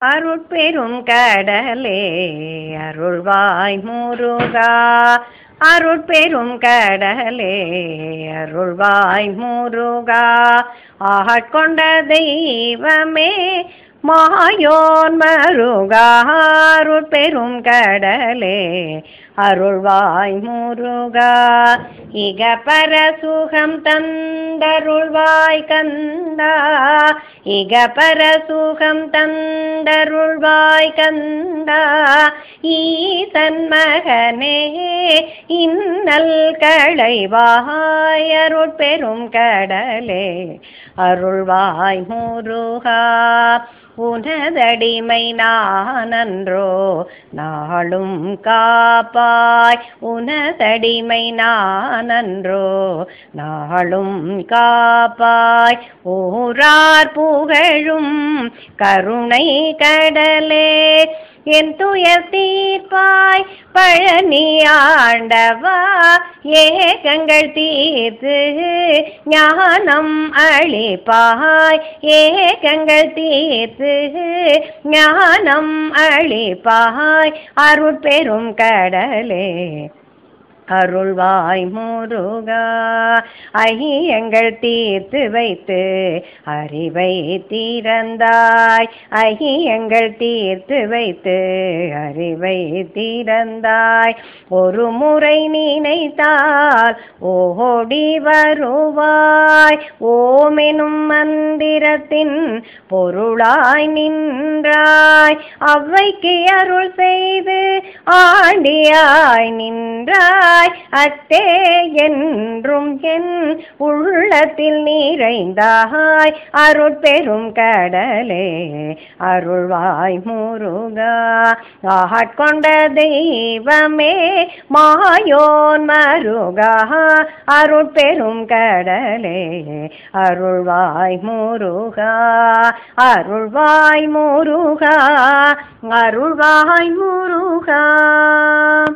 அருட்பெரும் கடலே அருள்வாய் முருகா அருட்பெரும் கடலே அருள்வாய் முருகா ஆட்கொண்ட தெய்வமே மாயோன் மருகா அருட்பெரும் கடலே அருள்வாய் முருகா இக பர சுகம் தந்தருள்வாய் கந்தா இக பர சுகம் தந்தருள்வாய் கந்தா ஈசன் மகனே இன்னல் களைவாய் அருட்பெரும் கடலே அருள்வாய் முருகா உனதடிமை நானன்றோ நாளும் காப்பாய் உனதடிமை நானன்றோ நாளும் காப்பாய் ஊரார் புகழும் கருணை கடலே என் துயர் தீர்ப்பாய் பழனி ஆண்டவா ஏகங்கள் தீர்த்து ஞானம் அளிப்பாய் ஏகங்கள் தீர்த்து ஞானம் அளிப்பாய் அருட்பெரும் கடலே அருள்வாய் முருகா ஐயங்கள் தீர்த்து வைத்து அறிவை தீரந்தாய் ஐயங்கள் தீர்த்து வைத்து அறிவை தீரந்தாய் ஒரு முறை நினைத்தால் ஓடி வருவாய் ஓமெனும் மந்திரத்தின் பொருளாய் நின்றாய் அவ்வைக்கு அருள் செய்து ஆண்டியாய் நின்றாய் அத்தே என்றும் என் உள்ளத்தில் நிறைந்தாய் அருட்பெரும் கடலே அருள்வாய் முருகா ஆட்கொண்ட தெய்வமே மாயோன் மருகா அருட்பெரும் கடலே அருள்வாய் முருகா அருள்வாய் முருகா அருள்வாய் முருகா